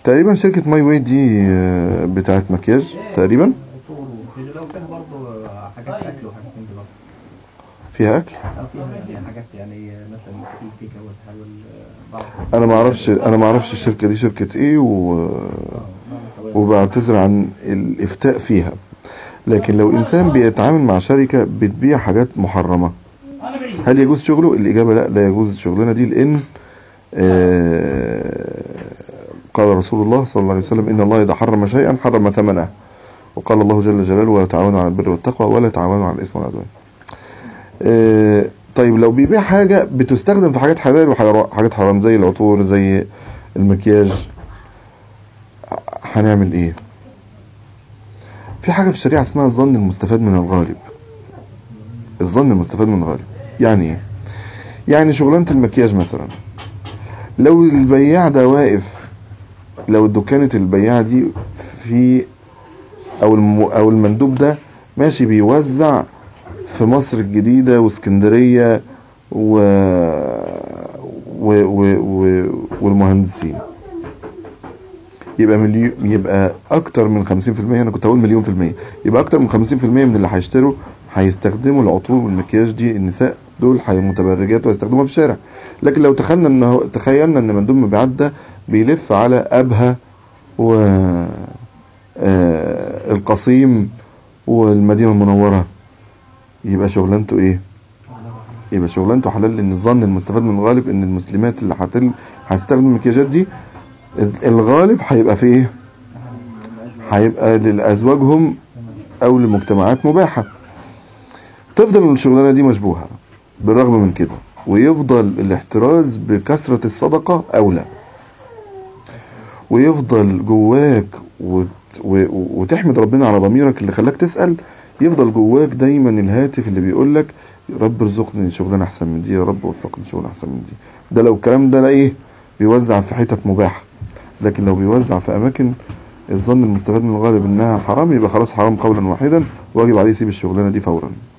تقريبا شركة ماي واي دي آه، بتاعت مكياج تقريبا عطور وكده لو فيها برضه حاجات اكل وحاجات من دي برضه فيها اكل اه فيها حاجات يعني مثلا في كيكه والحاجه بعض انا ما اعرفش انا ما اعرفش الشركة دي شركة ايه و... وبعتذر عن الافتاء فيها لكن لو انسان بيتعامل مع شركة بتبيع حاجات محرمة هل يجوز شغله الاجابة لا لا يجوز الشغلانة دي لان آه، قال رسول الله صلى الله عليه وسلم ان الله اذا حرم شيئا حرم ثمنه وقال الله جل جلاله ولا تعاونوا على البر والتقوى ولا تعاونوا على الاثم والعدوان آه، طيب لو بيبيع حاجة بتستخدم في حاجات حلال وحاجات حرام زي العطور زي المكياج هنعمل ايه في حاجة في الشريعة اسمها الظن المستفاد من الغالب الظن المستفاد من الغالب يعني ايه يعني شغلانة المكياج مثلا لو البياع ده واقف لو دكانة البياع دي في او الم او المندوب ده ماشي بيوزع في مصر الجديدة واسكندرية و... و... و... و... والمهندسين يبقى مليون يبقى اكتر من 50% انا كنت هقول مليون في المية يبقى اكتر من 50% من اللي هيشتروا هيستخدموا العطور والمكياج دي النساء دول هي متبرجات وهيستخدموها في الشارع لكن لو تخيلنا ان تخيلنا ان مندوب مبيعات ده بيلف على ابها و آه، القصيم والمدينة المنورة يبقى شغلانته ايه يبقى شغلانته حلال لان الظن المستفاد من الغالب ان المسلمات اللي هتل... هتستخدم المكياجات دي الغالب هيبقى في ايه هيبقى لازواجهم او لمجتمعات مباحة تفضل الشغلانة دي مشبوهة بالرغم من كده ويفضل الاحتراز بكثرة الصدقة اولى ويفضل جواك وت... و... وتحمد ربنا على ضميرك اللي خلاك تسأل يفضل جواك دايما الهاتف اللي بيقول لك يا رب ارزقني شغلانه احسن من دي يا رب وفقني شغل احسن من دي ده لو الكلام ده لا ايه بيوزع في حتت مباحه لكن لو بيوزع في اماكن الظن المستفاد من الغالب انها حرام يبقى خلاص حرام قولا واحدا واجب عليه يسيب الشغلانه دي فورا